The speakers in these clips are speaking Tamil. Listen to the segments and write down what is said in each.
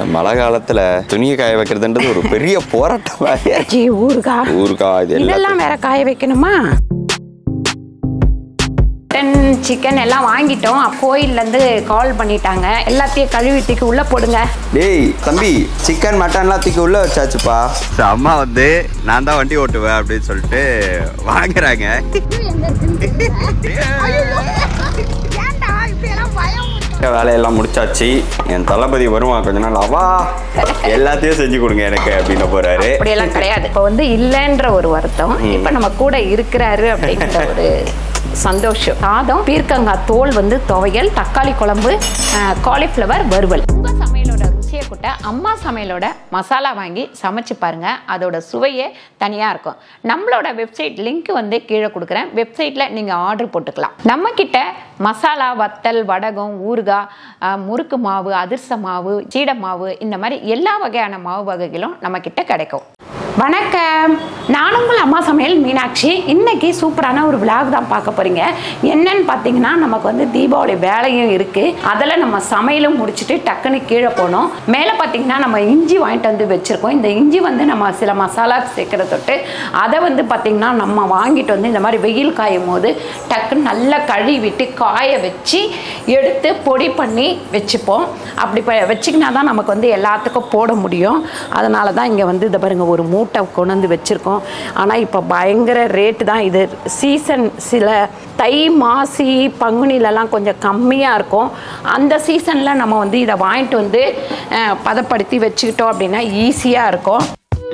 இந்த மழை காலத்துல துணியை காய வைக்கிறதுன்றது ஒரு பெரிய போராட்டமா ஜி ஊருகா ஊருக்காய் இது எல்லாம் இதெல்லாம் வேற காய வைக்கணுமா மட்டன் சிக்கன் எல்லாம் வாங்கிட்டோம் கோயில்லேருந்து கால் பண்ணிட்டாங்க எல்லாத்தையும் கழுவி தூக்கி உள்ளே போடுங்க டேய் தம்பி சிக்கன் மட்டன்லாம் தூக்கி உள்ள வச்சாச்சுப்பா அம்மா வந்து நான் தான் வண்டி ஓட்டுவேன் அப்படின்னு சொல்லிட்டு வாங்குறாங்க வேலையெல்லாம் முடிச்சாச்சு என் தளபதி வருவான் கொஞ்ச நாள் அவா எல்லாத்தையும் செஞ்சு கொடுங்க எனக்கு அப்படின்னு போறாரு அப்படியெல்லாம் கிடையாது இப்போ வந்து இல்லைன்ற ஒரு வருத்தம் இப்போ நம்ம கூட இருக்கிறாரு அப்படிங்கிற ஒரு சந்தோஷம் சாதம் பீர்க்கங்காய் தோல் வந்து துவையல் தக்காளி குழம்பு காலிஃப்ளவர் வறுவல் உங்க சமையலோட ருசியை கூட்ட அம்மா சமையலோட மசாலா வாங்கி சமைச்சு பாருங்க அதோட சுவையே தனியாக இருக்கும் நம்மளோட வெப்சைட் லிங்க் வந்து கீழே கொடுக்குறேன் வெப்சைட்டில் நீங்கள் ஆர்டர் போட்டுக்கலாம் நம்ம கிட்ட மசாலா வத்தல் வடகம் ஊறுகாய் அஹ், முறுக்கு மாவு அதிர்ச மாவு சீடை மாவு இந்த மாதிரி எல்லா வகையான மாவு வகைகளும் நம்ம கிட்ட கிடைக்கும் வணக்கம் நான் உங்கள் அம்மா சமையல் மீனாட்சி இன்னைக்கு சூப்பரான ஒரு விழாக் தான் பார்க்க போறீங்க என்னன்னு பார்த்தீங்கன்னா நமக்கு வந்து தீபாவளி வேலையும் இருக்கு அதில் நம்ம சமையலும் முடிச்சுட்டு டக்குன்னு கீழே போனோம் மேலே பார்த்தீங்கன்னா நம்ம இஞ்சி வாங்கிட்டு வந்து வச்சிருக்கோம் இந்த இஞ்சி வந்து நம்ம சில மசாலா சேர்க்கிற தொட்டு அதை வந்து பார்த்தீங்கன்னா நம்ம வாங்கிட்டு வந்து இந்த மாதிரி வெயில் காயும் போது டக்குன்னு நல்லா கழுவிட்டு காய வச்சு எடுத்து பொடி பண்ணி வச்சுப்போம் அப்படி ப வச்சிக்கினா தான் நமக்கு வந்து எல்லாத்துக்கும் போட முடியும் அதனால தான் இங்கே வந்து இதை பாருங்க ஒரு மூட்டை கொண்டு வந்து வச்சுருக்கோம் ஆனால் இப்போ பயங்கர ரேட்டு தான் இது சீசன் சில தை மாசி பங்குனிலலாம் கொஞ்சம் கம்மியாக இருக்கும் அந்த சீசனில் நம்ம வந்து இதை வாங்கிட்டு வந்து அஹ், பதப்படுத்தி வச்சுக்கிட்டோம் அப்படின்னா ஈஸியாக இருக்கும்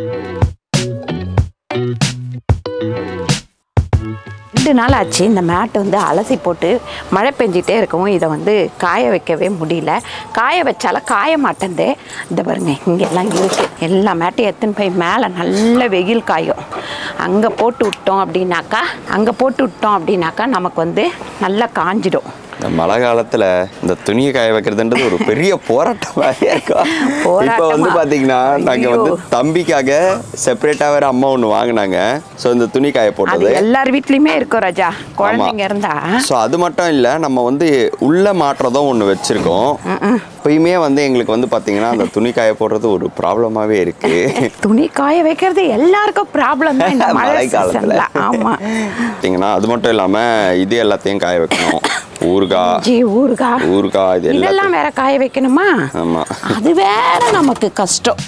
ரெண்டு நாள் ஆச்சு இந்த மேட்டை வந்து அலசி போட்டு மழை பெஞ்சிட்டே இருக்கவும் இதை வந்து காய வைக்கவே முடியல காய வச்சாலும் காய மாட்டேங்குது இந்த பாருங்க இங்கெல்லாம் இருக்குது எல்லா மேட்டையும் எடுத்துன்னு போய் மேலே நல்ல வெயில் காயும் அங்கே போட்டு விட்டோம் அப்படின்னாக்கா அங்கே போட்டு விட்டோம் அப்படின்னாக்கா நமக்கு வந்து நல்லா காஞ்சிடும் இந்த மழை காலத்துல இந்த துணியை காய வைக்கிறதுன்றது ஒரு பெரிய போராட்டமா இருக்கும் இப்போ வந்து போராட்டமா? பாத்தீங்கன்னா நாங்க வந்து ஐயோ. தம்பிக்காக செப்பரேட்டா வேற அம்மா ஒண்ணு வாங்கினாங்க ஸோ இந்த துணி காய அது போட்டது எல்லார் வீட்லேயுமே இருக்கும் ராஜா குழந்தைங்க இருந்தா ஸோ அது மட்டும் இல்லை நம்ம வந்து உள்ள மாட்டுறதும் ஒன்று வச்சிருக்கோம் இப்பயுமே வந்து எங்களுக்கு வந்து பாத்தீங்கன்னா அந்த துணி காய போடுறது ஒரு ப்ராப்ளமாவே இருக்கு துணி காய வைக்கிறது எல்லாருக்கும் ப்ராப்ளம் தான் இந்த மழை மழை காலத்துல சீசன்ல ஆமாம் பார்த்தீங்கன்னா அது மட்டும் இல்லாம இது எல்லாத்தையும் காய வைக்கணும் ஊறுகாய் ஜி ஊருகா ஊறுகாய் இது இதெல்லாம் எல்லாத்தையும் வேற காய வைக்கணுமா ஆமா அது வேற நமக்கு கஷ்டம்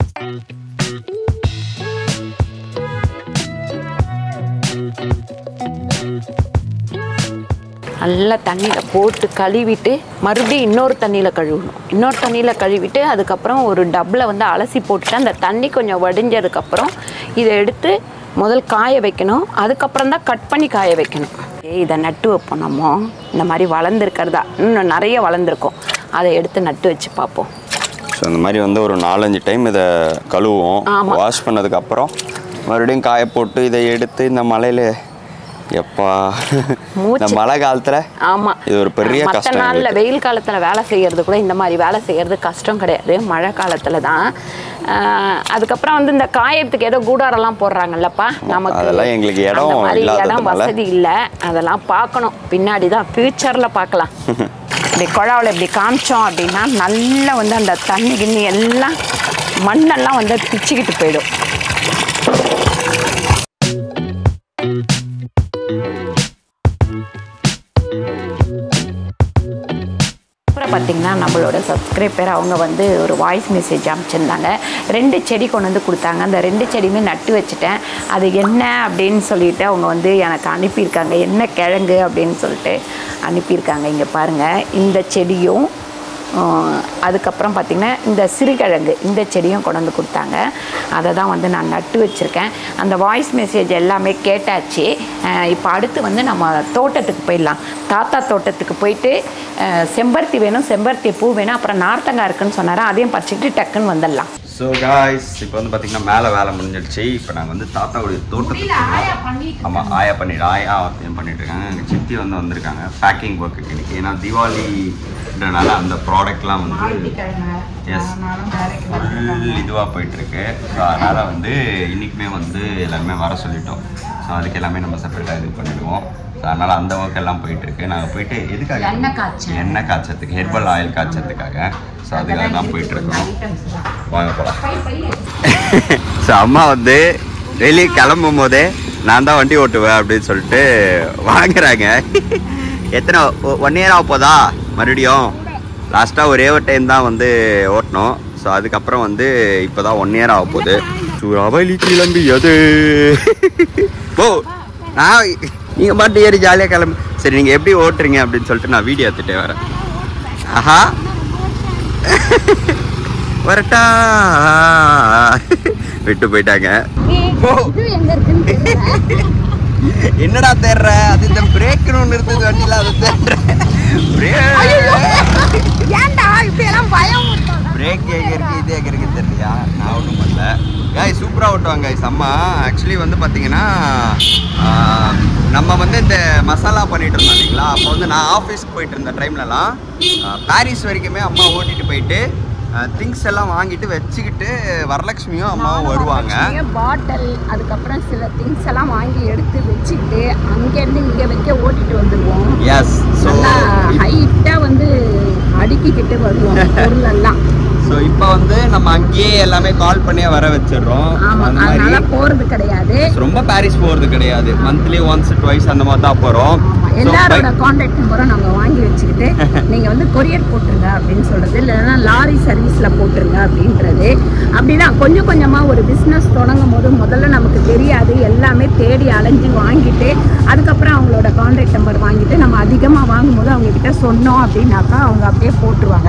நல்லா தண்ணியில் போட்டு கழுவிட்டு மறுபடியும் இன்னொரு தண்ணியில் கழுவணும் இன்னொரு தண்ணியில் கழுவிட்டு அதுக்கப்புறம் ஒரு டப்பில் வந்து அலசி போட்டுட்டு அந்த தண்ணி கொஞ்சம் வடிஞ்சதுக்கப்புறம் இதை எடுத்து முதல் காய வைக்கணும் அதுக்கப்புறம் தான் கட் பண்ணி காய வைக்கணும் ஏய், இதை நட்டு வைப்போம் நம்ம இந்த மாதிரி வளர்ந்துருக்கிறதா இன்னும் நிறைய வளர்ந்துருக்கும் அதை எடுத்து நட்டு வச்சு பார்ப்போம் ஸோ அந்த மாதிரி வந்து ஒரு நாலஞ்சு டைம் இதை கழுவுவோம் ஆமா. வாஷ் பண்ணதுக்கு அப்புறம் மறுபடியும் காய போட்டு இதை எடுத்து இந்த மலையில எப்பா இந்த மூச்சு. மழை காலத்துல ஆமாம் இது ஒரு பெரிய மற்ற கஷ்டம் நாளில் எங்களுக்கு. வெயில் காலத்தில் வேலை செய்கிறது கூட இந்த மாதிரி வேலை செய்கிறது கஷ்டம் கிடையாது மழை காலத்தில் தான் ஆஹ், அதுக்கப்புறம் வந்து இந்த காயத்துக்கு ஏதோ கூடாரெல்லாம் போடுறாங்கல்லப்பா நமக்கு அதெல்லாம் எங்களுக்கு இடம் அந்த மாதிரி இடம் இல்லாததுனால. வசதி இல்லை அதெல்லாம் பார்க்கணும் பின்னாடி தான் ஃப்யூச்சரில் பார்க்கலாம் இப்படி குழாவில் இப்படி காமிச்சோம் அப்படின்னா நல்லா வந்து அந்த தண்ணி கிண்ணி எல்லாம் மண்ணெல்லாம் வந்து பிச்சுக்கிட்டு போயிடும் அப்புறம் பார்த்தீங்கன்னா நம்மளோட சப்ஸ்கிரைபர் அவங்க வந்து ஒரு வாய்ஸ் மெசேஜ் அனுப்பிச்சிருந்தாங்க ரெண்டு செடி கொண்டு வந்து கொடுத்தாங்க அந்த ரெண்டு செடியுமே நட்டு வச்சுட்டேன் அது என்ன அப்படின்னு சொல்லிட்டு அவங்க வந்து எனக்கு அனுப்பியிருக்காங்க என்ன கிழங்கு அப்படின்னு சொல்லிட்டு அனுப்பியிருக்காங்க இங்கே பாருங்கள் இந்த செடியும் ஆஹ், அதுக்கப்புறம் பார்த்திங்கன்னா இந்த சிறுகிழங்கு இந்த செடியும் கொண்டு வந்து கொடுத்தாங்க அதை தான் வந்து நான் நட்டு வச்சுருக்கேன் அந்த வாய்ஸ் மெசேஜ் எல்லாமே கேட்டாச்சு இப்போ அடுத்து வந்து நம்ம தோட்டத்துக்கு போயிடலாம் தாத்தா தோட்டத்துக்கு போயிட்டு ஆஹ், செம்பருத்தி வேணும் செம்பருத்தி பூ வேணும் அப்புறம் நார்த்தங்காய் இருக்குன்னு சொன்னார் அதையும் பறிச்சுக்கிட்டு டக்குன்னு வந்துடலாம் ஸோ காய்ஸ் இப்போ வந்து பார்த்தீங்கன்னா மேலே வேலை முடிஞ்சிடுச்சு இப்போ நாங்கள் வந்து தாத்தாவுடைய தோட்டத்துக்கு ஆமாம் ஆயா பண்ணிட்டு ஆயா ஆத்தியம் பண்ணிட்டு இருக்காங்க எங்கள் சித்தி வந்து வந்திருக்காங்க பேக்கிங் ஒர்க்குக்கு இன்னைக்கு ஏன்னா தீபாவளின்றனால அந்த ப்ராடக்ட்லாம் வந்து எஸ் ஃபுல் இதுவாக போயிட்டுருக்கு ஸோ அதனால் வந்து இன்றைக்குமே வந்து எல்லாருமே வர சொல்லிட்டோம் ஸோ அதுக்கு எல்லாமே நம்ம செப்பரேட்டாக இது பண்ணிடுவோம் ஸோ அதனால் அந்த ஒர்க் எல்லாம் போயிட்டு இருக்கு நாங்கள் போயிட்டு எதுக்காக எண்ணெய் காய்ச்ச. எண்ணெய் காய்ச்சறதுக்கு ஹெர்பல் ஆயில் காய்ச்சறதுக்காக ஸோ அதுக்காக தான் போயிட்டு இருக்கோம் வாங்க போகலாம் ஸோ அம்மா வந்து வெளியே கிளம்பும் போதே நான் தான் வண்டி ஓட்டுவேன் அப்படின்னு சொல்லிட்டு வாங்குறாங்க எத்தனை ஒன் இயர் ஆக போதா மறுபடியும் லாஸ்ட்டாக ஒரே ஒரு டைம் தான் வந்து ஓட்டினோம் ஸோ அதுக்கப்புறம் வந்து இப்போ தான் ஒன் இயர் ஆக போகுது சூறாவளி கிளம்பியது ஓ நான் நீங்கள் பாட்டு ஏறி ஜாலியாக கிளம்பு சரி நீங்கள் எப்படி ஓட்டுறீங்க அப்படின்னு சொல்லிட்டு நான் வீடியோ எடுத்துகிட்டே வரேன் ஆஹா வரட்டா விட்டு போயிட்டாங்க ஓ. என்னடா தேடுற அது இந்த பிரேக்னு ஒன்று இருந்தது வண்டியில் அதை தேடுற ஏன்டா இப்படி எல்லாம் பயம் பிரேக் எங்க இருக்கு இது எங்க இருக்கு தெரியலையா நான் ஒன்றும் பண்ணல காய் சூப்பராக ஓட்டுவாங்க guys அம்மா ஆக்சுவலி வந்து பார்த்தீங்கன்னா ஆஹ், நம்ம வந்து இந்த மசாலா பண்ணிட்டு இருந்தோம் இல்லைங்களா அப்போ வந்து நான் ஆஃபீஸ்க்கு போயிட்டு இருந்த டைம்லலாம் பாரிஸ் வரைக்குமே அம்மா ஓட்டிட்டு போயிட்டு திங்ஸ் எல்லாம் வாங்கிட்டு வச்சுக்கிட்டு வரலட்சுமியும் அம்மாவும் வருவாங்க பாட்டில் அதுக்கப்புறம் சில திங்ஸ் எல்லாம் வாங்கி எடுத்து வச்சுக்கிட்டு அங்கேருந்து இங்கே வைக்க ஓட்டிட்டு வந்துடுவோம் எஸ் ஸோ நல்லா ஹைட்டா வந்து அடுக்கிக்கிட்டு வருவோம் பொருள் எல்லாம் ஸோ இப்போ வந்து நம்ம அங்கேயே எல்லாமே கால் பண்ணியே வர வச்சிடுறோம் ஆமா அந்த அதனால மாதிரி போறது கிடையாது ரொம்ப பாரிஸ் போகிறது கிடையாது மந்த்லி ஒன்ஸ் ட்வைஸ் அந்த மாதிரி தான் போகிறோம் ஆமா, எல்லாரோட கான்டாக்ட் நம்பரும் நாங்க வாங்கி வச்சுக்கிட்டு நீங்க வந்து கொரியர் போட்டுருங்க அப்படின்னு சொல்றது இல்லைன்னா லாரி சர்வீஸ்ல போட்டுருங்க அப்படின்றது அப்படிதான் கொஞ்சம் கொஞ்சமா ஒரு பிசினஸ் தொடங்கும் போது முதல்ல நமக்கு தெரியாது எல்லாமே தேடி அலைஞ்சு வாங்கிட்டு அதுக்கப்புறம் அவங்களோட கான்டாக்ட் நம்பர் வாங்கிட்டு நம்ம அதிகமா வாங்கும்போது அவங்க கிட்ட சொன்னோம் அப்படின்னாக்கா அவங்க அப்படியே போட்டுருவாங்க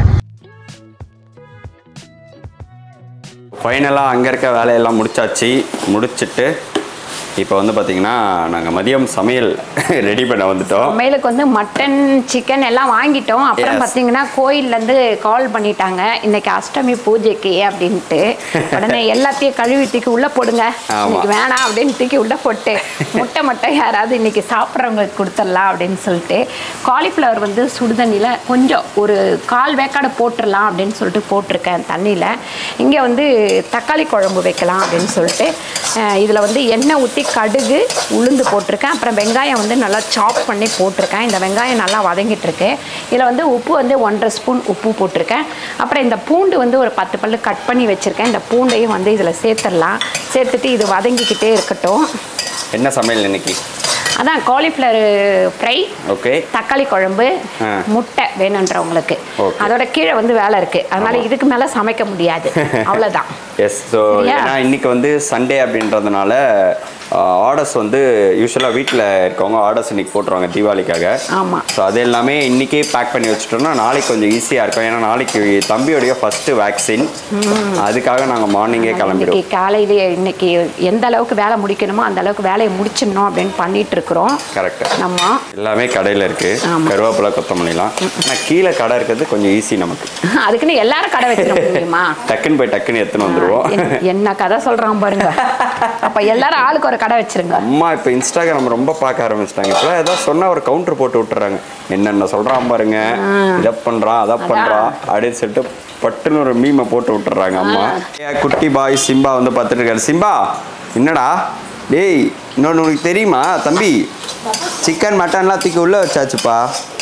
ஃபைனலாக அங்கே இருக்க வேலையெல்லாம் முடிச்சாச்சு முடிச்சிட்டு இப்போ வந்து பார்த்தீங்கன்னா நாங்கள் மதியம் சமையல் ரெடி பண்ண வந்துட்டோம் சமையலுக்கு வந்து மட்டன் சிக்கன் எல்லாம் வாங்கிட்டோம் அப்புறம் Yes. பார்த்தீங்கன்னா கோயில்லேருந்து கால் பண்ணிட்டாங்க இன்னைக்கு அஷ்டமி பூஜைக்கு அப்படின்ட்டு உடனே எல்லாத்தையும் கழுவி தூக்கி உள்ளே போடுங்க ஆமா. இன்னைக்கு வேணாம் அப்படின்னு தூக்கி உள்ளே போட்டு முட்டை மட்டும் யாராவது இன்னைக்கு சாப்பிட்றவங்களுக்கு கொடுத்துடலாம் அப்படின்னு சொல்லிட்டு காலிஃப்ளவர் வந்து சுடுதண்ணியில் கொஞ்சம் ஒரு கால் வேக்காடு போட்டுடலாம் அப்படின்னு சொல்லிட்டு போட்டிருக்கேன் தண்ணியில் இங்கே வந்து தக்காளி குழம்பு வைக்கலாம் அப்படின்னு சொல்லிட்டு இதில் வந்து எண்ணெய் ஊற்றி கடுகு உளுந்து போட்டிருக்கேன் அப்புறம் வெங்காயம் வந்து நல்லா சாப் பண்ணி போட்டிருக்கேன் இந்த வெங்காயம் நல்லா வதங்கிட்டு இருக்கு இதில் வந்து உப்பு வந்து ஒன்றரை ஸ்பூன் உப்பு போட்டிருக்கேன் அப்புறம் இந்த பூண்டு வந்து ஒரு பத்து பல்லு கட் பண்ணி வச்சுருக்கேன் இந்த பூண்டையும் வந்து இதில் சேர்த்துடலாம் சேர்த்துட்டு இது வதங்கிக்கிட்டே இருக்கட்டும் என்ன சமையல் இன்னைக்கு அதான் காலிஃப்ளவர் ஃப்ரை ஓகே தக்காளி குழம்பு ஆ. முட்டை வேணுன்றவங்களுக்கு Okay. அதோட கீழே வந்து வேலை இருக்கு அதனால ஆமா. இதுக்கு மேல சமைக்க முடியாது அவ்வளவுதான் எஸ் ஸோ சரியா? ஏன்னா இன்னைக்கு வந்து சண்டே அப்படின்றதுனால ஆர்டர்ஸ் வந்து யூஸ்வலாக வீட்டில் இருக்கவங்க ஆர்டர்ஸ் இன்னைக்கு போட்டுருவாங்க தீபாவளிக்காக ஆமா ஸோ அது எல்லாமே இன்னைக்கே பேக் பண்ணி வச்சுட்டோம்னா நாளைக்கு கொஞ்சம் ஈஸியாக இருக்கும் ஏன்னா நாளைக்கு தம்பியோடைய ஃபஸ்ட்டு வேக்சின் அதுக்காக நாங்கள் மார்னிங்கே இன்னைக்கு கிளம்பிடுவோம் காலையிலேயே இன்னைக்கு எந்த அளவுக்கு வேலை முடிக்கணுமோ அந்த அளவுக்கு வேலையை முடிச்சிடணும் அப்படின்னு பண்ணிட்டு இருக்கிறோம் கரெக்ட் நம்ம எல்லாமே கடையில் இருக்குது ஆமா. கருவேப்பிலை கொத்தமல்லிலாம் ஆனால் கீழே கடை இருக்கிறது கொஞ்சம் ஈஸி நமக்கு அதுக்குன்னு எல்லாரும் கடை வச்சிட முடியுமா டக்குன்னு போய் டக்குன்னு எடுத்துன்னு வந்துடுவோம் என்ன- என்ன கதை சொல்றான் பாருங்க அப்ப எல்லாரும் ஆளுக்கு ஒரு கடை வச்சிருங்க அம்மா இப்போ இன்ஸ்டாகிராம் ரொம்ப பார்க்க ஆரம்பிச்சிட்டாங்க இப்போலாம் ஏதாவது சொன்னா ஒரு கவுண்டர் போட்டு விட்டுறாங்க என்னென்ன சொல்றான் பாருங்க இதை பண்றான் அதை பண்றான் அப்படின்னு சொல்லிட்டு பட்டுன்னு ஒரு மீமை போட்டு விட்டுறாங்க அம்மா ஏன் குட்டி பாய் சிம்பா வந்து பார்த்துட்டு இருக்காரு சிம்பா என்னடா டேய் இன்னொன்று உனக்கு தெரியுமா தம்பி சிக்கன் மட்டன்லாம் தூக்கி உள்ளே வச்சாச்சுப்பா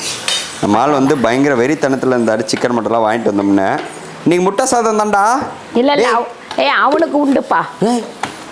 நம்ம ஆள் வந்து பயங்கர வெறித்தனத்தில் இருந்தார் சிக்கன் மட்டன்லாம் வாங்கிட்டு வந்தோம்னு இன்னைக்கு முட்டை சாதம் தான்டா இல்ல இல்ல டேய், அவ- ஏய் அவனுக்கு உண்டுப்பா ஏய்,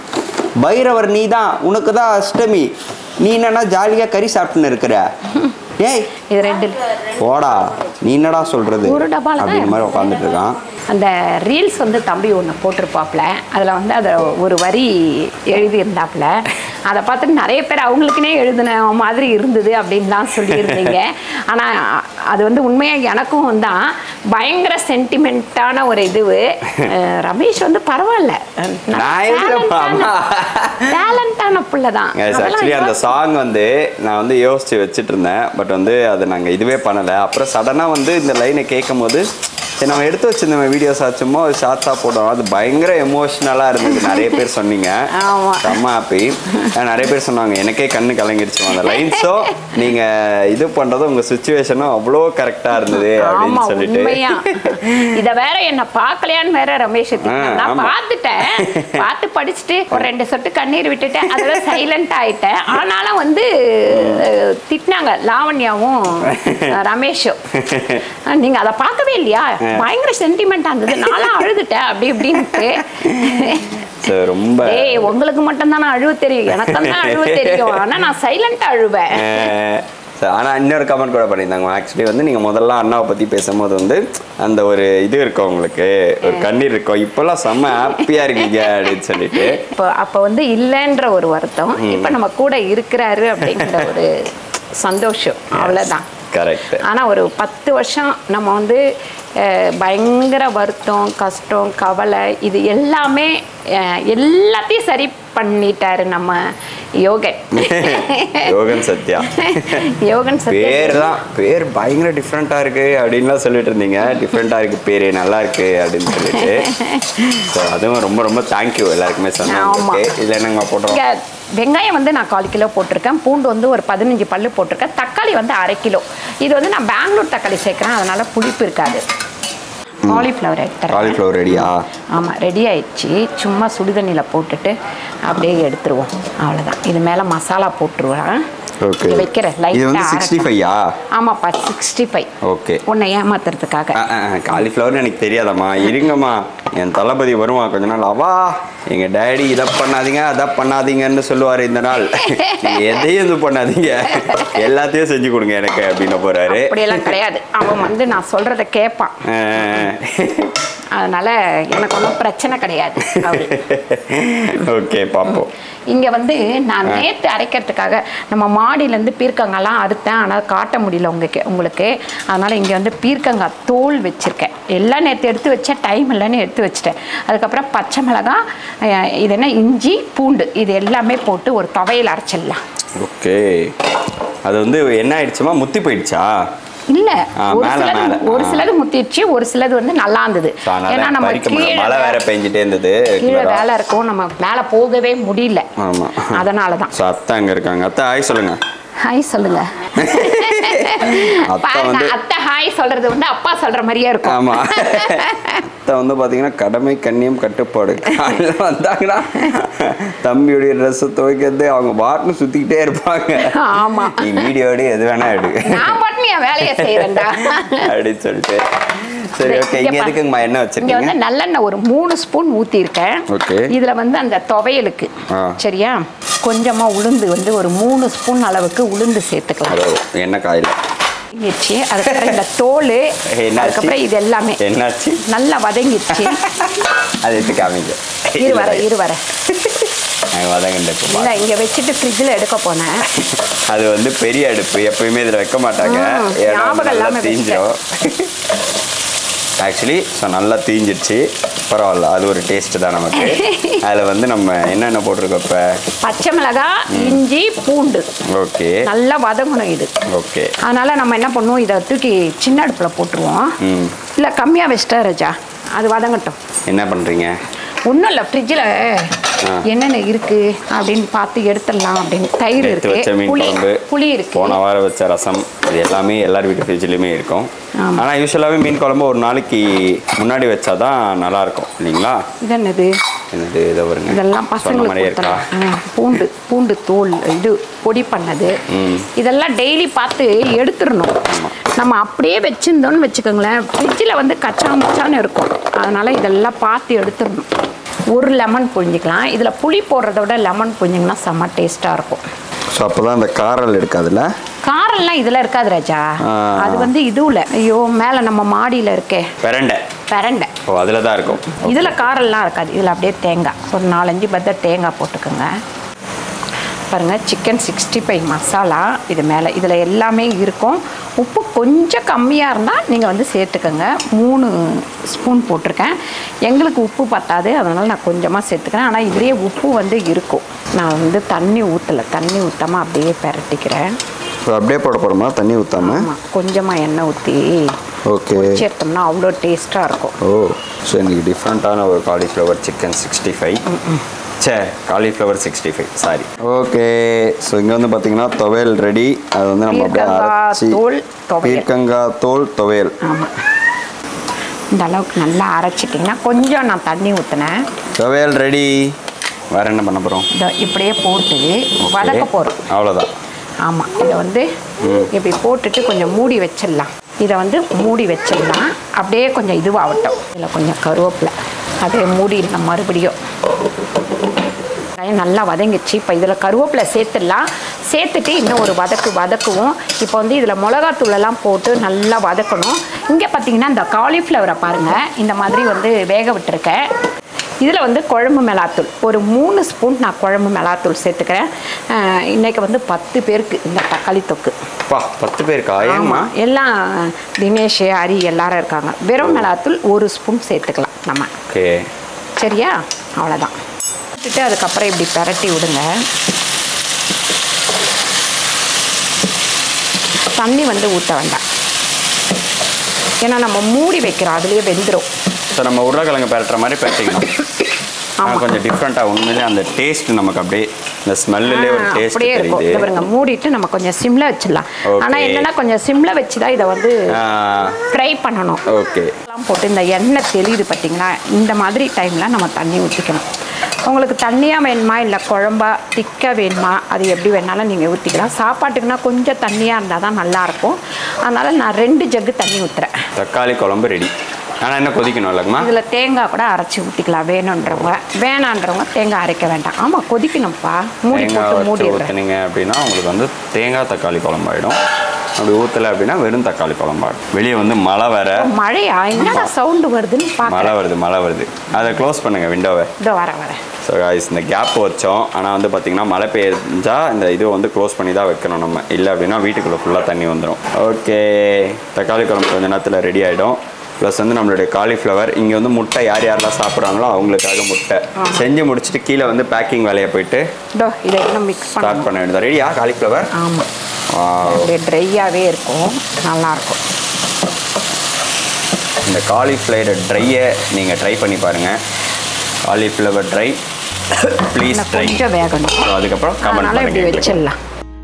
பைரவர் நீ தான் உனக்கு தான் அஷ்டமி நீ என்னன்னா ஜாலியாக கறி சாப்பிட்டுன்னு இருக்கிற ஏய் இது ரெண்டு போடா நீ என்னடா சொல்றது ஒரு டப்பால தான் அப்படின்ற மாதிரி உட்காந்துட்டு இருக்கான் அந்த ரீல்ஸ் வந்து தம்பி ஒன்று போட்டிருப்பாப்புல அதில் வந்து அதை ஒரு வரி எழுதியிருந்தாப்புல அதை பார்த்துட்டு நிறைய பேர் அவங்களுக்குனே எழுதின மாதிரி இருந்தது அப்படின்லாம் சொல்லியிருந்தீங்க ஆனால் அது வந்து உண்மையாக எனக்கும் தான் பயங்கர சென்டிமெண்ட்டான ஒரு இது அஹ் ரமேஷ் வந்து பரவாயில்ல நான் எழுதுறேன்ப்பா, அம்மா. டேலண்டான பிள்ளை தான் ஆக்சுவலி அந்த சாங் வந்து நான் வந்து யோசிச்சு வச்சுட்டு இருந்தேன் பட் வந்து அதை நாங்கள் இதுவே பண்ணலை அப்புறம் சடனாக வந்து இந்த லைனை கேட்கும் போது சரி நம்ம எடுத்து வச்சிருந்த வீடியோஸ் சும்மா ஒரு ஷார்ட்ஸாக போட்டோம் அது பயங்கர எமோஷ்னலாக இருந்தது நிறைய பேர் சொன்னீங்க ஆமா. செம்ம ஹாப்பி நிறைய பேர் சொன்னாங்க எனக்கே கண்ணு கலங்கிடுச்சு அந்த லைன்ஸோ நீங்கள் இது பண்ணுறதும் உங்கள் சுச்சுவேஷனும் அவ்வளோ கரெக்டாக இருந்தது ஆமா அப்படின்னு சொல்லிட்டு உண்மையா இத வேற என்ன பார்க்கலையான்னு வேற ரமேஷ் திட்டினான். ஆ, நான் ஆமா. பார்த்துட்டேன் பார்த்து படிச்சுட்டு ஒரு ரெண்டு சொட்டு கண்ணீர் விட்டுட்டேன் அதோட சைலண்ட் ஆயிட்டேன் ஆனாலும் வந்து அஹ், திட்டினாங்க லாவண்யாவும் அஹ், ரமேஷும் அஹ், நீங்க அதை பார்க்கவே இல்லையா பயங்கர சென்டிமெண்டா இருந்தது நானும் அழுதுட்டேன் அப்படி இப்படின்ட்டு ஸோ ரொம்ப ஏய் உங்களுக்கு மட்டும் தானே அழுவ தெரியும் எனக்கு தான் அழுவ தெரியும் ஆனா நான் சைலண்டா அழுவேன் ஆனால் இன்னொரு கமெண்ட் கூட பண்ணியிருந்தாங்க ஆக்சுவலி வந்து நீங்கள் முதல்ல அண்ணாவை பற்றி பேசும்போது வந்து அந்த ஒரு இது இருக்கும் உங்களுக்கு ஒரு கண்ணீர் இருக்கும் இப்போல்லாம் செம்ம ஹாப்பியாக இருக்கீங்க அப்படின்னு சொல்லிட்டு இப்போ அப்போ வந்து இல்லைன்ற ஒரு வருத்தம் இப்போ நம்ம கூட இருக்கிறாரு அப்படிங்கிற ஒரு சந்தோஷம் அவ்வளோதான் கரெக்ட் ஆனா ஒரு பத்து வருஷம் நம்ம வந்து அஹ், பயங்கர வருத்தம் கஷ்டம் கவலை இது எல்லாமே அஹ், எல்லாத்தையும் சரி பண்ணிட்டாரு நம்ம யோகன் யோகன் சத்யா யோகன் சத்யா பேர் தான் பேர் பயங்கர டிஃப்ரெண்ட்டாக இருக்கு அப்படின்லாம் சொல்லிட்டு இருந்தீங்க டிஃப்ரெண்ட்டாக இருக்கு பேர் நல்லா இருக்கு அப்படின்னு சொல்லிட்டு ஸோ அதுவும் ரொம்ப ரொம்ப தேங்க்யூ எல்லாருக்குமே ஆமா. சொன்னாங்க இதில் என்னங்க போட்டோம் இங்க வெங்காயம் வந்து நான் கால் கிலோ போட்டிருக்கேன் பூண்டு வந்து ஒரு பதினஞ்சு பல்லு போட்டிருக்கேன் தக்காளி வந்து அரை கிலோ இது வந்து நான் பெங்களூர் தக்காளி சேர்க்குறேன் அதனால புளிப்பு இருக்காது காலிஃப்ளவர் எடுத்துறேன் காலிஃப்ளவர் ரெடியா ஆமாம் ரெடி ஆயிடுச்சு சும்மா சுடுதண்ணியில் போட்டுட்டு அப்படியே எடுத்துருவோம் அவ்வளோதான் இது மேலே மசாலா போட்டுருவேன் ஓகே இங்க வைக்கிறேன் இது வந்து லைட்டாக சிக்ஸ்டி ஃபைவா ஆமாப்பா சிக்ஸ்டி ஃபைவ் ஓகே உன்னை ஏமாத்துறதுக்காக காலிஃப்ளவர்னு எனக்கு தெரியாதம்மா இருங்கம்மா என் தளபதி வருவான் கொஞ்ச நாள் அவா எங்க டேடி இதை பண்ணாதீங்க அதை பண்ணாதீங்கன்னு சொல்லுவாரு இந்த நாள் நீங்க எதையும் இது பண்ணாதீங்க எல்லாத்தையும் செஞ்சு கொடுங்க எனக்கு அப்படின்னு போறாரு அப்படியெல்லாம் கிடையாது அவன் வந்து நான் சொல்கிறத கேட்பான் அதனால எனக்கு ஒன்றும் பிரச்சனை கிடையாது அவரு ஓகே பார்ப்போம் இங்கே வந்து நான் நேற்று அரைக்கிறதுக்காக நம்ம மாடியிலேருந்து பீர்க்கங்காய்லாம் அறுத்தேன் ஆனால் காட்ட முடியல உங்களுக்கு உங்களுக்கு அதனால் இங்கே வந்து பீர்க்கங்காய் தோல் வச்சுருக்கேன் எல்லாம் நேற்று எடுத்து வச்சேன் டைம் இல்லைன்னு எடுத்து வச்சிட்டேன் அதுக்கப்புறம் பச்சை மிளகாய் அஹ், இது என்ன இஞ்சி பூண்டு இது எல்லாமே போட்டு ஒரு துவையல் அரைச்சிடலாம் ஓகே அது வந்து என்ன ஆயிடுச்சுமா முத்தி போயிடுச்சா இல்லை ஆ, ஒரு மேல, சிலது மேல. ஒரு ஆ. சிலது முத்திடுச்சு ஒரு சிலது வந்து நல்லா இருந்தது So, அதனால ஏன்னா நம்ம பறிக்க முடியல. கீழே மழை வேற பெஞ்சிட்டே இருந்தது கீழே regular-ஆ. வேலை இருக்கும் நம்ம மேலே போகவே முடியல ஆமா அதனால தான் ஸோ அத்தை அங்க இருக்காங்க அத்தை ஆய் சொல்லுங்க ஹாய் சொல்லுங்க அத்தை பாருங்க வந்து அத்தை ஹாய் சொல்றது வந்து அப்பா சொல்ற மாதிரியே இருக்கும் ஆமா அத்தை வந்து பாத்தீங்கன்னா கடமை கண்ணியம் கட்டுப்பாடு காலையில வந்தாங்கன்னா தம்பியுடைய ட்ரெஸ் துவைக்கிறது அவங்க பாட்டுன்னு சுத்திக்கிட்டே இருப்பாங்க ஆமா நீ வீடியோ எடு எது வேணா எடு நான் பாட்டு என் வேலையை செய்யறேன்டா அப்படின்னு சொல்லிட்டு சரி ஓகே இங்க இங்க எதுக்குங்கம்மா என்ன இங்க வச்சிருக்கீங்க வந்து நல்லெண்ணெய் ஒரு மூணு ஸ்பூன் ஊத்தி இருக்கேன் Okay. இதுல வந்து அந்த துவையலுக்கு ஆ. சரியா கொஞ்சமா உளுந்து வந்து ஒரு மூணு ஸ்பூன் அளவுக்கு உளுந்து சேர்த்துக்கலாம் அதோ எண்ணெய் காயில வச்சு அதுக்கப்புறம் இந்த தோல் என்னாச்சு? அதுக்கப்புறம் இது எல்லாமே என்னாச்சு நல்லா வதங்கிடுச்சு அது எடுத்து காமிங்க இரு வர இரு வர நான் வதங்கிட்டு இப்போ இல்லை இங்க வச்சுட்டு ஃப்ரிட்ஜில் எடுக்க போனேன் அது வந்து பெரிய அடுப்பு எப்பயுமே இதில் வைக்க மாட்டாங்க ம், ஏன்னா ஞாபகம் நல்லா இல்லாம தீஞ்சிரும் ஆக்சுவலி ஸோ நல்லா தீஞ்சிருச்சு பரவாயில்ல அது ஒரு டேஸ்ட் தான் நமக்கு அதில் வந்து நம்ம என்னென்ன போட்டிருக்கோம் இப்போ பச்சை மிளகாய் இஞ்சி பூண்டு ஓகே நல்லா வதங்கணும் இது ஓகே அதனால நம்ம என்ன பண்ணுவோம் இதை தூக்கி சின்ன அடுப்பில் போட்டுருவோம் ம் இல்லை கம்மியாக வச்சிட்டா ரஜா அது வதங்கட்டும் என்ன பண்ணுறீங்க ஒன்றும் இல்லை ஃப்ரிட்ஜில் ஆ. என்னென்ன இருக்கு அப்படின்னு பார்த்து எடுத்துடலாம் அப்படின்னு தயிர் எடுத்து வச்ச இருக்கு மீன் புளி குழம்பு புளி இருக்கு போன வாரம் வச்ச ரசம் இது எல்லாமே எல்லார் வீட்டு ஃப்ரிட்ஜ்லேயுமே இருக்கும் ஆமா. ஆனால் யூஸ்வலாகவே மீன் குழம்பு ஒரு நாளைக்கு முன்னாடி வச்சா தான் நல்லாயிருக்கும் இல்லைங்களா இது என்னது என்னது இதை வருங்க இதெல்லாம் சொன்ன பசங்களுக்கு மாதிரியே இருக்கா கொடுத்தலாம். ஆ, பூண்டு பூண்டு தோல் இது பொடி பண்ணது இதெல்லாம் டெய்லி பார்த்து எடுத்துடணும் நம்ம அப்படியே வச்சிருந்தோம்னு வச்சுக்கோங்களேன் ஃப்ரிட்ஜில் வந்து கச்சா முச்சான்னு இருக்கும் அதனால இதெல்லாம் பார்த்து எடுத்துடணும் ஒரு லெமன் புழிஞ்சிக்கலாம் இதில் புளி போடுறத விட லெமன் புழிஞ்சிங்கன்னா செம்ம டேஸ்ட்டாக இருக்கும் ஸோ அப்போ தான் அந்த காரல் இருக்காதுல்ல காரெல்லாம் இதில் இருக்காது ராஜா ஆ. அது வந்து இதுவில் ஐயோ மேலே நம்ம மாடியில் இருக்கே பிரண்டை பிரண்டை ஓ அதில் தான் இருக்கும் இதில் காரெல்லாம் இருக்காது இதில் அப்படியே தேங்காய் ஒரு நாலஞ்சு பத்த தேங்காய் போட்டுக்கோங்க பாருங்கள் சிக்கன் சிக்ஸ்டி ஃபைவ் மசாலா இது மேலே இதில் எல்லாமே இருக்கும் உப்பு கொஞ்சம் கம்மியாக இருந்தால் நீங்கள் வந்து சேர்த்துக்கோங்க மூணு ஸ்பூன் போட்டிருக்கேன் எங்களுக்கு உப்பு பத்தாது அதனால் நான் கொஞ்சமாக சேர்த்துக்கிறேன் ஆனால் இதுலேயே உப்பு வந்து இருக்கும் நான் வந்து தண்ணி ஊற்றலை தண்ணி ஊற்றாமல் அப்படியே பிரட்டிக்கிறேன் ஸோ அப்படியே போட போகிறோமா தண்ணி ஊற்றாம ஆமாம் கொஞ்சமாக எண்ணெய் ஊற்றி ஓகே சேர்த்தோம்னா அவ்வளோ டேஸ்ட்டாக இருக்கும் ஓ ஸோ இன்னைக்கு டிஃப்ரெண்ட்டான ஒரு காலிஃப்ளவர் சிக்கன் சிக்ஸ்டி ஃபைவ் சே cauliflower sixty five sorry okay so இங்கே வந்து பார்த்தீங்கன்னா துவையல் ரெடி அது வந்து நம்ம அப்படியே பீர்க்கங்காய் அரைச்சி தோல் துவையல். பீர்க்கங்காய் தோல் துவையல் ஆமாம் இந்த அளவுக்கு நல்லா அரைச்சிட்டிங்கன்னா கொஞ்சம் நான் தண்ணி ஊற்றினேன் துவையல் ரெடி வேற என்ன பண்ண போகிறோம் இதை இப்படியே போட்டு வதக்க போகிறோம் அவ்வளோதான் ஆமாம் இதை வந்து இப்படி போட்டுட்டு கொஞ்சம் மூடி வச்சிடலாம் இதை வந்து மூடி வச்சிடலாம் அப்படியே கொஞ்சம் இதுவாகட்டும் இதில் கொஞ்சம் கருவேப்பிலை அதே மூடிடலாம் மறுபடியும் வெங்காயம் நல்லா வதங்கிச்சு இப்போ இதில் கருவேப்பிலை சேர்த்துடலாம் சேர்த்துட்டு இன்னும் ஒரு வதக்கு வதக்குவோம் இப்போ வந்து இதில் மிளகாத்தூளெல்லாம் போட்டு நல்லா வதக்கணும் இங்கே பார்த்தீங்கன்னா இந்த காலிஃப்ளவரை பாருங்கள் இந்த மாதிரி வந்து வேக விட்டுருக்கேன் இதில் வந்து குழம்பு மிளகாத்தூள் ஒரு மூணு ஸ்பூன் நான் குழம்பு மிளகாத்தூள் சேர்த்துக்கிறேன் அஹ் இன்னைக்கு வந்து பத்து பேருக்கு இந்த தக்காளி தொக்கு பா பத்து பேர் காயமா ஆமாம் எல்லாம் தினேஷ் ஹரி எல்லாரும் இருக்காங்க வெறும் மிளகாத்தூள் ஒரு ஸ்பூன் சேர்த்துக்கலாம் நம்ம ஓகே சரியா அவ்வளோதான் விட்டுட்டு அதுக்கப்புறம் இப்படி பிரட்டி விடுங்க தண்ணி வந்து ஊற்ற வேண்டாம் ஏன்னா நம்ம மூடி வைக்கிறோம் அதுலேயே வெந்துடும் ஸோ நம்ம உருளைக்கிழங்கு பெரட்டுற மாதிரி பெரட்டிக்கணும் ஆனா கொஞ்சம் டிஃப்ரெண்ட்டாக உண்மையிலே அந்த டேஸ்ட் நமக்கு அப்படியே இந்த ஸ்மெல்லுலேயே ஒரு டேஸ்ட் அப்படியே இருக்கும் தெரியுது இதை பாருங்க மூடிட்டு நம்ம கொஞ்சம் சிம்ல வச்சிடலாம் Okay. ஆனால் என்னன்னா கொஞ்சம் சிம்ல வச்சு தான் இதை வந்து ஃப்ரை பண்ணணும் ஓகே எல்லாம் போட்டு இந்த எண்ணெய் தெரியுது பார்த்தீங்களா இந்த மாதிரி டைமில் நம்ம தண்ணி ஊற்றிக்கணும் உங்களுக்கு தண்ணியாக வேணுமா இல்லை குழம்பா திக்காக வேணுமா அது எப்படி வேணாலும் நீங்கள் ஊற்றிக்கலாம் சாப்பாட்டுக்குன்னா கொஞ்சம் தண்ணியாக இருந்தால் தான் நல்லாயிருக்கும் அதனால் நான் ரெண்டு ஜக்கு தண்ணி ஊற்றுறேன் தக்காளி குழம்பு ரெடி ஆனால் என்ன கொதிக்கணும் இல்லைங்கம்மா இதில் தேங்காய் கூட அரைச்சி ஊற்றிக்கலாம் வேணுன்றவங்க வேணான்றவங்க தேங்காய் அரைக்க வேண்டாம் ஆமாம் கொதிக்கணும்ப்பா மூடி தேங்காய் போட்டு வச்சு மூடிடுறேன் ஊற்றுனீங்க அப்படின்னா உங்களுக்கு வந்து தேங்காய் தக்காளி குழம்பாயிடும் அப்படி ஊற்றலை அப்படின்னா வெறும் தக்காளி குழம்பாயிடும் வெளியே வந்து மழை வேற மழையா என்னடா சவுண்டு வருதுன்னு மழை பார்க்குறேன் வருது மழை வருது அதை க்ளோஸ் பண்ணுங்க விண்டோவை இதோ வரேன் வரேன் ஸோ guys இந்த கேப் வச்சோம் ஆனால் வந்து பார்த்தீங்கன்னா மழை பெய்ஞ்சா இந்த இது வந்து க்ளோஸ் பண்ணி தான் வைக்கணும் நம்ம இல்லை அப்படின்னா வீட்டுக்குள்ளே ஃபுல்லாக தண்ணி வந்துடும் ஓகே தக்காளி குழம்பு கொஞ்ச நேரத்தில் ரெடி ஆகிடும் ப்ளஸ் வந்து நம்மளுடைய காலிஃப்ளவர் இங்கே வந்து முட்டை யார் யாரெல்லாம் சாப்பிட்றாங்களோ அவங்களுக்காக முட்டை செஞ்சு முடிச்சுட்டு கீழே வந்து பேக்கிங் வேலையை போயிட்டு இதோ இதை இன்னும் மிக்ஸ் ஸ்டார்ட் பண்ணணும் பண்ண வேண்டியது ரெடியா காலிஃப்ளவர் ஆமாம் அப்படியே ட்ரையாகவே இருக்கும் நல்லாயிருக்கும் இந்த காலிஃப்ளவர் ட்ரையை நீங்கள் ட்ரை பண்ணி பாருங்கள் காலிஃப்ளவர் ட்ரை ப்ளீஸ் இன்னும் ட்ரை கொஞ்சம் வேகணும் ஸோ அதுக்கப்புறம் கமெண்ட் அதனால் இப்படி பண்ணுங்க வச்சிடலாம்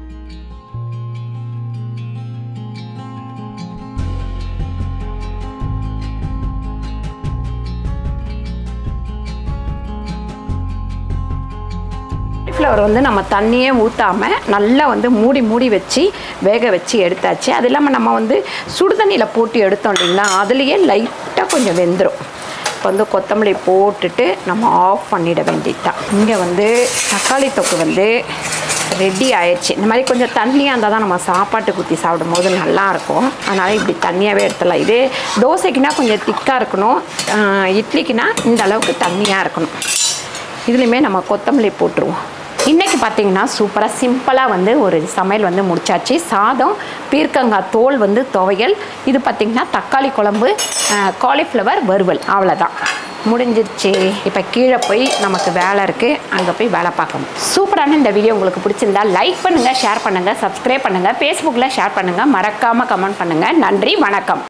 காலிஃப்ளவர் வந்து நம்ம தண்ணியே ஊற்றாம நல்லா வந்து மூடி மூடி வச்சு வேக வச்சு எடுத்தாச்சு அது இல்லாமல் நம்ம வந்து சுடுதண்ணியில் போட்டு எடுத்தோம் இல்லைங்களா அதுலேயே லைட்டாக கொஞ்சம் வெந்துடும் இப்போ வந்து கொத்தமல்லி போட்டுட்டு நம்ம ஆஃப் பண்ணிட வேண்டியதுதான் இங்கே வந்து தக்காளி தொக்கு வந்து ரெடி ஆயிடுச்சு இந்த மாதிரி கொஞ்சம் தண்ணியாக இருந்தால் தான் நம்ம சாப்பாட்டுக்கு ஊற்றி சாப்பிடும்போது நல்லாயிருக்கும் அதனால் இப்படி தண்ணியாகவே எடுத்துடலாம் இதே தோசைக்குனா கொஞ்சம் திக்காக இருக்கணும் ஆஹ் இட்லிக்குனா இந்த அளவுக்கு தண்ணியாக இருக்கணும் இதுலேயுமே நம்ம கொத்தமல்லி போட்டுருவோம் இன்றைக்கி பார்த்தீங்கன்னா சூப்பராக சிம்பிளாக வந்து ஒரு சமையல் வந்து முடிச்சாச்சு சாதம் பீர்க்கங்காய் தோல் வந்து துவையல் இது பார்த்திங்கன்னா தக்காளி குழம்பு காலிஃப்ளவர் வறுவல் அவ்வளோதான் முடிஞ்சிருச்சு இப்போ கீழே போய் நமக்கு வேலை இருக்குது அங்கே போய் வேலை பார்க்கணும் சூப்பரான இந்த வீடியோ உங்களுக்கு பிடிச்சிருந்தா லைக் பண்ணுங்கள் ஷேர் பண்ணுங்கள் சப்ஸ்கிரைப் பண்ணுங்கள் ஃபேஸ்புக்கில் ஷேர் பண்ணுங்கள் மறக்காமல் கமெண்ட் பண்ணுங்கள் நன்றி வணக்கம்